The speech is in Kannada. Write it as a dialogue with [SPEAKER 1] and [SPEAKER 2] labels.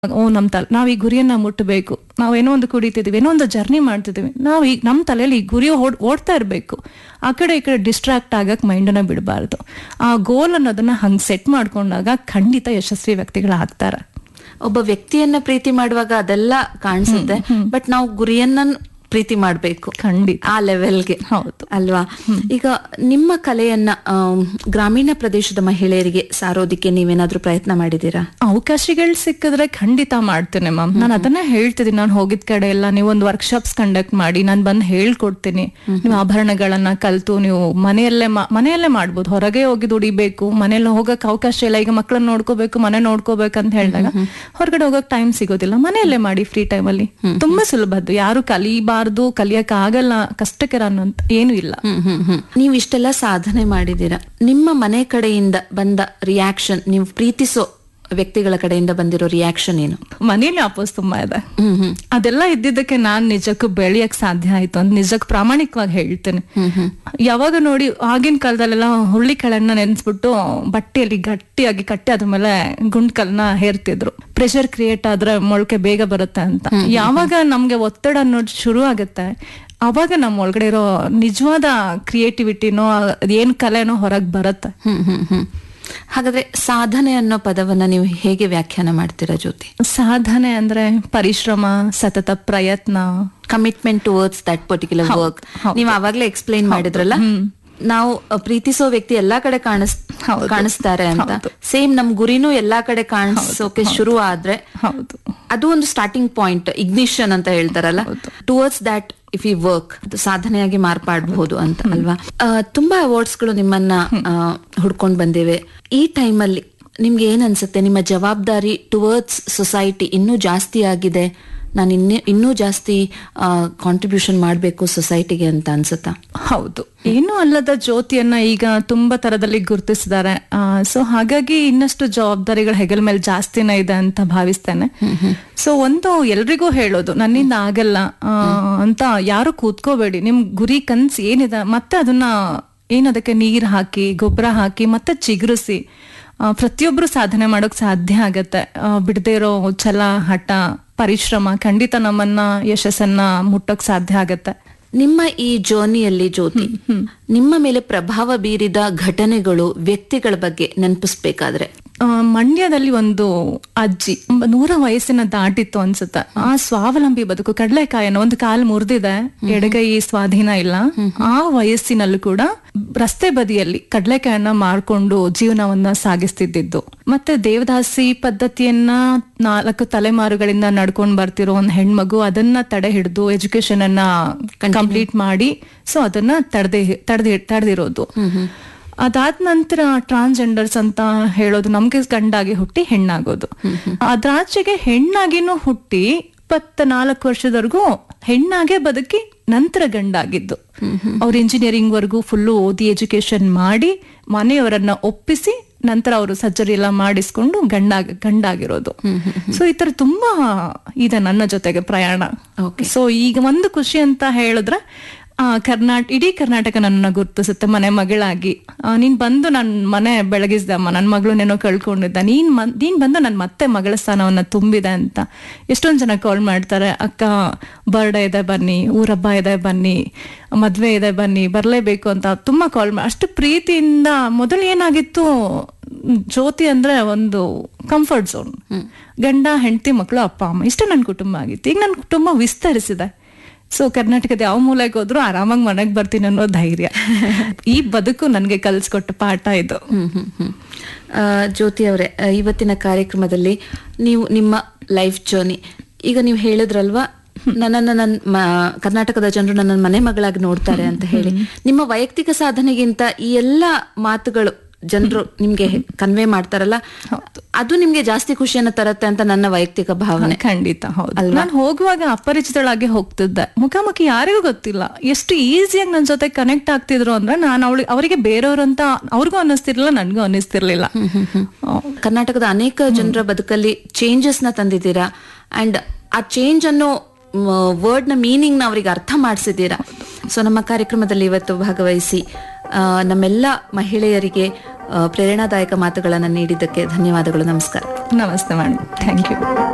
[SPEAKER 1] ಓ ನಮ್ ತಲೆ ನಾವ್ ಈ ಗುರಿಯನ್ನ ಮುಟ್ಟಬೇಕು ನಾವ್ ಏನೋ ಒಂದು ಕುಡಿತಿದೀವಿ ಏನೋ ಒಂದು ಜರ್ನಿ ಮಾಡ್ತಿದೀವಿ ನಾವ್ ಈಗ ನಮ್ ತಲೆಯಲ್ಲಿ ಈ ಗುರಿ ಓಡ್ ಓಡ್ತಾ ಇರ್ಬೇಕು ಆ ಕಡೆ ಈ ಕಡೆ ಡಿಸ್ಟ್ರಾಕ್ಟ್ ಆಗಕ್ ಮೈಂಡನ್ನ ಬಿಡಬಾರ್ದು ಆ ಗೋಲ್ ಅನ್ನೋದನ್ನ ಹಂಗ್ ಸೆಟ್ ಮಾಡ್ಕೊಂಡಾಗ ಖಂಡಿತ ಯಶಸ್ವಿ ವ್ಯಕ್ತಿಗಳಾಗ್ತಾರ
[SPEAKER 2] ಒಬ್ಬ ವ್ಯಕ್ತಿಯನ್ನ ಪ್ರೀತಿ ಮಾಡುವಾಗ ಅದೆಲ್ಲ ಕಾಣಿಸುತ್ತೆ ಬಟ್ ನಾವು ಗುರಿಯನ್ನ ಪ್ರೀತಿ ಮಾಡ್ಬೇಕು
[SPEAKER 1] ಖಂಡಿತ
[SPEAKER 2] ಆ ಲೆವೆಲ್ಗೆ
[SPEAKER 1] ಹೌದು
[SPEAKER 2] ಅಲ್ವಾ ಈಗ ನಿಮ್ಮ ಕಲೆಯನ್ನ ಆಮ್, ಗ್ರಾಮೀಣ ಪ್ರದೇಶದ ಮಹಿಳೆಯರಿಗೆ ಸಾರೋದಿಕ್ಕೆ ನೀವೇನಾದ್ರೂ ಪ್ರಯತ್ನ ಮಾಡಿದೀರಾ
[SPEAKER 1] ಅವಕಾಶಗಳು ಸಿಕ್ಕಿದ್ರೆ ಖಂಡಿತ ಮಾಡ್ತೇನೆ ಮ್ಯಾಮ್ ನಾನು ಅದನ್ನ ಹೇಳ್ತಿದ್ದೀನಿ ನಾನು ಹೋಗಿದ್ ಕಡೆ ಎಲ್ಲ ನೀವು ಒಂದು ವರ್ಕ್ಶಾಪ್ಸ್ ಕಂಡಕ್ಟ್ ಮಾಡಿ ನಾನು ಬಂದು ಹೇಳ್ಕೊಡ್ತೀನಿ ನೀವು ಆಭರಣಗಳನ್ನ ಕಲ್ತು ನೀವು ಮನೆಯಲ್ಲೇ ಮಾ- ಮನೆಯಲ್ಲೇ ಮಾಡ್ಬೋದು ಹೊರಗೆ ಹೋಗಿ ದುಡಿಬೇಕು ಮನೆಯಲ್ಲಿ ಹೋಗಕ್ ಅವಕಾಶ ಇಲ್ಲ ಈಗ ಮಕ್ಕಳನ್ನ ನೋಡ್ಕೋಬೇಕು ಮನೆ ನೋಡ್ಕೋಬೇಕು ಅಂತ ಹೇಳಿದಾಗ ಹೊರಗಡೆ ಹೋಗಕ್ ಟೈಮ್ ಸಿಗೋದಿಲ್ಲ ಮನೆಯಲ್ಲೇ ಮಾಡಿ ಫ್ರೀ ಟೈಮ್ ಅಲ್ಲಿ ತುಂಬಾ ಸುಲಭದ್ದು ಯಾರು ಕಲಿಬಾರ್ದು ಕಲಿಯಕ್ ಆಗಲ್ಲ ಕಷ್ಟಕರ ಅನ್ನೋಂತ ಏನು ಇಲ್ಲ
[SPEAKER 2] ಹ್ಮ್ ಹ್ಮ್ ಹ್ಮ್ ನೀವು ಇಷ್ಟೆಲ್ಲ ಸಾಧನೆ ಮಾಡಿದೀರಾ ನಿಮ್ಮ ಮನೆ ಕಡೆಯಿಂದ ಬಂದ ರಿಯಾಕ್ಷನ್ ನೀವು ಪ್ರೀತಿಸೋ ವ್ಯಕ್ತಿಗಳ ಕಡೆಯಿಂದ ಬಂದಿರೋ ರಿಯಾಕ್ಷನ್ ಏನು
[SPEAKER 1] ಮನೇಲಿ ಅಪೋಸ್ ತುಂಬಾ ಇದೆ
[SPEAKER 2] ಹ್ಮ್ ಹ್ಮ್
[SPEAKER 1] ಅದೆಲ್ಲ ಇದ್ದಿದ್ದಕ್ಕೆ ನಾನ್ ನಿಜಕ್ಕೂ ಬೆಳೆಯಕ್ ಸಾಧ್ಯ ಆಯ್ತು ಅಂತ ನಿಜಕ್ ಪ್ರಾಮಾಣಿಕವಾಗಿ ಹೇಳ್ತೇನೆ ಯಾವಾಗ ನೋಡಿ ಆಗಿನ ಕಾಲದಲ್ಲೆಲ್ಲ ಹುಳ್ಳಿ ಕಾಳನ್ನ ನೆನ್ಸ್ಬಿಟ್ಟು ಬಟ್ಟೆಯಲ್ಲಿ ಗಟ್ಟಿಯಾಗಿ ಕಟ್ಟಿ ಅದ್ರ ಮೇಲೆ ಗುಂಡ್ಕಲ್ನ ಹೇರ್ತಿದ್ರು ಪ್ರೆಷರ್ ಕ್ರಿಯೇಟ್ ಆದ್ರೆ ಮೊಳಕೆ ಬೇಗ ಬರುತ್ತೆ ಅಂತ ಯಾವಾಗ ನಮ್ಗೆ ಒತ್ತಡ ಅನ್ನೋದು ಶುರು ಆಗುತ್ತೆ ಅವಾಗ ನಮ್ಮ ಒಳಗಡೆ ಇರೋ ನಿಜವಾದ ಕ್ರಿಯೇಟಿವಿಟಿನೋ ಏನ್ ಕಲೆನೋ ಹೊರಗ್ ಬರುತ್ತೆ
[SPEAKER 2] ಹ್ಮ್ ಹ್ಮ್ ಹ್ಮ್ ಹಾಗಾದ್ರೆ ಸಾಧನೆ ಅನ್ನೋ ಪದವನ್ನ ನೀವು ಹೇಗೆ ವ್ಯಾಖ್ಯಾನ ಮಾಡ್ತೀರಾ ಜ್ಯೋತಿ
[SPEAKER 1] ಸಾಧನೆ ಅಂದ್ರೆ ಪರಿಶ್ರಮ ಸತತ ಪ್ರಯತ್ನ
[SPEAKER 2] commitment towards that particular work
[SPEAKER 1] ಹೌದು.
[SPEAKER 2] ನೀವು ಅವಾಗ್ಲೇ ಎಕ್ಸ್ಪ್ಲೈನ್ ಮಾಡಿದ್ರಲ್ಲ ನಾವು ಅ, ಪ್ರೀತಿಸೋ ವ್ಯಕ್ತಿ ಎಲ್ಲಾ ಕಡೆ ಕಾಣಿಸ್
[SPEAKER 1] ಹೌದು.
[SPEAKER 2] ಕಾಣಿಸ್ತಾರೆ ಅಂತ
[SPEAKER 1] ಹೌದು.
[SPEAKER 2] ಸೇಮ್ ನಮ್ ಗುರಿನೂ ಎಲ್ಲಾ ಕಡೆ ಕಾಣಿಸೋಕೆ ಶುರು ಆದ್ರೆ
[SPEAKER 1] ಹೌದು
[SPEAKER 2] ಅದು ಒಂದು ಸ್ಟಾರ್ಟಿಂಗ್ ಪಾಯಿಂಟ್ ಇಗ್ನಿಷನ್ ಅಂತ ಹೇಳ್ತಾರಲ್ಲ towards that if you work ಸಾಧನೆಯಾಗಿ ಮಾರ್ಪಾಡಬಹುದು ಅಂತ ಅಲ್ವಾ ಆ, ತುಂಬಾ ಅವಾರ್ಡ್ಸ್ ಗಳು ನಿಮ್ಮನ್ನ ಆ, ಹುಡ್ಕೊಂಡ್ ಬಂದಿವೆ ಈ ಟೈಮಲ್ಲಿ ನಿಮ್ಗೆ ಏನ್ ಅನ್ಸುತ್ತೆ ನಿಮ್ಮ ಜವಾಬ್ದಾರಿ ಟುವರ್ಡ್ಸ್ ಸೊಸೈಟಿ ಇನ್ನೂ ಜಾಸ್ತಿ ಆಗಿದೆ ನಾನು ಇನ್ನೇ ಇನ್ನೂ ಜಾಸ್ತಿ ಕಾಂಟ್ರಿಬ್ಯೂಷನ್ ಮಾಡಬೇಕು ಸೊಸೈಟಿಗೆ ಅಂತ ಅನ್ಸುತ್ತಾ
[SPEAKER 1] ಹೌದು ಏನು ಅಲ್ಲದ ಜ್ಯೋತಿಯನ್ನ ಈಗ ತುಂಬಾ ತರದಲ್ಲಿ ಗುರುತಿಸಿದ್ದಾರೆ ಸೊ ಹಾಗಾಗಿ ಇನ್ನಷ್ಟು ಜವಾಬ್ದಾರಿಗಳು ಹೆಗಲ ಮೇಲೆ ಜಾಸ್ತಿನೇ ಇದೆ ಅಂತ ಭಾವಿಸ್ತೇನೆ ಸೊ ಒಂದು ಎಲ್ರಿಗೂ ಹೇಳೋದು ನನ್ನಿಂದ ಆಗಲ್ಲ ಆ, ಅಂತ ಯಾರು ಕೂತ್ಕೋಬೇಡಿ ನಿಮ್ ಗುರಿ ಕನ್ಸ್ ಏನಿದೆ ಮತ್ತೆ ಅದನ್ನ ಏನದಕ್ಕೆ ನೀರ್ ಹಾಕಿ ಗೊಬ್ಬರ ಹಾಕಿ ಮತ್ತೆ ಚಿಗುರಿಸಿ ಆ, ಪ್ರತಿಯೊಬ್ರು ಸಾಧನೆ ಮಾಡೋಕ್ ಸಾಧ್ಯ ಆಗತ್ತೆ ಆ, ಬಿಡದೇ ಇರೋ ಛಲ ಹಠ ಪರಿಶ್ರಮ ಖಂಡಿತ ನಮ್ಮನ್ನ ಯಶಸ್ಸನ್ನ ಮುಟ್ಟೋಕ್ ಸಾಧ್ಯ ಆಗತ್ತೆ
[SPEAKER 2] ನಿಮ್ಮ ಈ ಜರ್ನಿಯಲ್ಲಿ ಜ್ಯೋತಿ ನಿಮ್ಮ ಮೇಲೆ ಪ್ರಭಾವ ಬೀರಿದ ಘಟನೆಗಳು ವ್ಯಕ್ತಿಗಳ ಬಗ್ಗೆ ನೆನಪಿಸ್ಬೇಕಾದ್ರೆ
[SPEAKER 1] ಆ, ಮಂಡ್ಯದಲ್ಲಿ ಒಂದು ಅಜ್ಜಿ ಒಂಬ- ನೂರ ವಯಸ್ಸಿನ ದಾಟಿತ್ತು ಅನ್ಸುತ್ತೆ ಆ ಸ್ವಾವಲಂಬಿ ಬದುಕು ಕಡಲೆಕಾಯನ ಒಂದು ಕಾಲು ಮುರಿದಿದೆ ಎಡಗೈ ಸ್ವಾಧೀನ ಇಲ್ಲ ಆ ವಯಸ್ಸಿನಲ್ಲೂ ಕೂಡ ರಸ್ತೆ ಬದಿಯಲ್ಲಿ ಕಡಲೆಕಾಯನ್ನ ಮಾರ್ಕೊಂಡು ಜೀವನವನ್ನ ಸಾಗಿಸ್ತಿದ್ದಿದ್ದು ಮತ್ತೆ ದೇವದಾಸಿ ಪದ್ಧತಿಯನ್ನ ನಾಲ್ಕು ತಲೆಮಾರುಗಳಿಂದ ನಡ್ಕೊಂಡ್ ಬರ್ತಿರೋ ಒಂದ್ ಹೆಣ್ಮಗು ಅದನ್ನ ತಡೆ ಹಿಡಿದು ಎಜುಕೇಶನ್ ಅನ್ನ ಕಂಪ್ಲೀಟ್ ಮಾಡಿ ಸೊ ಅದನ್ನ ತಡೆದೇ ತಡೆದಿ ತಡೆದಿರೋದು ಅದಾದ ನಂತರ ಟ್ರಾನ್ಸ್ಜೆಂಡರ್ಸ್ ಅಂತ ಹೇಳೋದು ನಮ್ಗೆ ಗಂಡಾಗಿ ಹುಟ್ಟಿ ಹೆಣ್ಣಾಗೋದು ಅದ್ರಾಚೆಗೆ ಹೆಣ್ಣಾಗಿನೂ ಹುಟ್ಟಿ ಇಪ್ಪತ್ತ ನಾಲ್ಕು ವರ್ಷದವರೆಗೂ ಹೆಣ್ಣಾಗೆ ಬದುಕಿ ನಂತರ ಗಂಡಾಗಿದ್ದು ಅವ್ರು ಇಂಜಿನಿಯರಿಂಗ್ ವರ್ಗೂ ಫುಲ್ಲು ಓದಿ ಎಜುಕೇಶನ್ ಮಾಡಿ ಮನೆಯವರನ್ನ ಒಪ್ಪಿಸಿ ನಂತರ ಅವರು ಸರ್ಜರಿ ಎಲ್ಲ ಮಾಡಿಸ್ಕೊಂಡು ಗಂಡಾಗ ಗಂಡಾಗಿರೋದು ಸೊ ಈ ತರ ತುಂಬಾ ಇದೆ ನನ್ನ ಜೊತೆಗೆ ಪ್ರಯಾಣ ಸೊ ಈಗ ಒಂದು ಖುಷಿ ಅಂತ ಹೇಳಿದ್ರೆ ಆ ಕರ್ನಾಟ ಇಡೀ ಕರ್ನಾಟಕ ನನ್ನ ಗುರ್ತಿಸುತ್ತೆ ಮನೆ ಮಗಳಾಗಿ ಆ, ನೀನ್ ಬಂದು ನನ್ ಮನೆ ಬೆಳಗಿಸ್ದಮ್ಮ ನನ್ ಮಗಳನ್ನೇನೋ ಕಳ್ಕೊಂಡಿದ್ದ ನೀನ್ ಮನ್- ನೀನ್ ಬಂದು ನನ್ ಮತ್ತೆ ಮಗಳ ಸ್ಥಾನವನ್ನ ತುಂಬಿದೆ ಅಂತ ಎಷ್ಟೊಂದ್ ಜನ ಕಾಲ್ ಮಾಡ್ತಾರೆ ಅಕ್ಕ ಬರ್ಡೇ ಇದೆ ಬನ್ನಿ ಊರಬ್ಬ ಇದೆ ಬನ್ನಿ ಮದ್ವೆ ಇದೆ ಬನ್ನಿ ಬರ್ಲೇಬೇಕು ಅಂತ ತುಂಬಾ ಕಾಲ್ ಮಾಡಿ ಅಷ್ಟು ಪ್ರೀತಿಯಿಂದ ಮೊದಲು ಏನಾಗಿತ್ತು ಜ್ಯೋತಿ ಅಂದ್ರೆ ಒಂದು ಕಂಫರ್ಟ್ ಝೋನ್ ಗಂಡ ಹೆಂಡತಿ ಮಕ್ಕಳು ಅಪ್ಪ ಅಮ್ಮ ಇಷ್ಟು ನನ್ನ ಕುಟುಂಬ ಆಗಿತ್ತು ಈಗ ನನ್ನ ಕುಟುಂಬ ವಿಸ್ತರಿಸಿದೆ ಸೊ ಕರ್ನಾಟಕದ ಯಾವ ಮೂಲೆಗೆ ಹೋದ್ರು ಆರಾಮಾಗಿ ಮನೆಗೆ ಬರ್ತೀನಿ ಅನ್ನೋ ಧೈರ್ಯ ಈ ಬದುಕು ನನ್ಗೆ ಕಲ್ಸ್ಕೊಟ್ಟ ಪಾಠ ಇದು
[SPEAKER 2] ಹ್ಮ್ ಹ್ಮ್ ಹ್ಮ್ ಆ, ಜ್ಯೋತಿ ಅವರೇ ಆ, ಇವತ್ತಿನ ಕಾರ್ಯಕ್ರಮದಲ್ಲಿ ನೀವು ನಿಮ್ಮ ಲೈಫ್ ಜರ್ನಿ ಈಗ ನೀವು ಹೇಳಿದ್ರಲ್ವಾ ನನ್ನನ್ನ ನನ್ನ ಮ- ಕರ್ನಾಟಕದ ಜನರು ನನ್ನ ಮನೆ ಮಗಳಾಗಿ ನೋಡ್ತಾರೆ ಅಂತ ಹೇಳಿ ನಿಮ್ಮ ವೈಯಕ್ತಿಕ ಸಾಧನೆಗಿಂತ ಈ ಎಲ್ಲ ಮಾತುಗಳು ಜನರು ನಿಮ್ಗೆ ಕನ್ವೆ ಮಾಡ್ತಾರಲ್ಲ ಅದು ನಿಮ್ಗೆ ಜಾಸ್ತಿ ಖುಷಿಯನ್ನ ತರತ್ತೆ ಅಂತ ನನ್ನ ವೈಯಕ್ತಿಕ ಭಾವನೆ
[SPEAKER 1] ಖಂಡಿತ ಹೌದು ನಾನು ಹೋಗುವಾಗ ಅಪರಿಚಿತಳಾಗಿ ಹೋಗ್ತಿದ್ದೆ ಮುಖಾಮುಖಿ ಯಾರಿಗೂ ಗೊತ್ತಿಲ್ಲ ಎಷ್ಟು ಈಸಿಯಾಗಿ ನನ್ನ ಜೊತೆ ಕನೆಕ್ಟ್ ಆಗ್ತಿದ್ರು ಅಂದ್ರೆ ನಾನು ಅವಳಿ ಅವರಿಗೆ ಬೇರೆಯವ್ರು ಅಂತ ಅವ್ರಿಗೂ ಅನ್ನಿಸ್ತಿರ್ಲಿಲ್ಲ ನನ್ಗೂ ಅನ್ನಿಸ್ತಿರ್ಲಿಲ್ಲ
[SPEAKER 2] ಕರ್ನಾಟಕದ ಅನೇಕ ಜನರ ಬದುಕಲ್ಲಿ ಚೇಂಜಸ್ ನ ತಂದಿದ್ದೀರಾ ಅಂಡ್ ಆ ಚೇಂಜ್ ಅನ್ನೋ ವರ್ಡ್ ನ ಮೀನಿಂಗ್ ನ ಅವರಿಗೆ ಅರ್ಥ ಮಾಡಿಸಿದ್ದೀರಾ ಸೊ ನಮ್ಮ ಕಾರ್ಯಕ್ರಮದಲ್ಲಿ ಇವತ್ತು ಭಾಗವಹಿಸಿ ಆ, ನಮ್ಮೆಲ್ಲ ಮಹಿಳೆಯರಿಗೆ ಆ, ಪ್ರೇರಣಾದಾಯಕ ಮಾತುಗಳನ್ನು ನೀಡಿದ್ದಕ್ಕೆ ಧನ್ಯವಾದಗಳು ನಮಸ್ಕಾರ
[SPEAKER 1] ನಮಸ್ತೆ ಮೇಡಮ್ ಥ್ಯಾಂಕ್ ಯು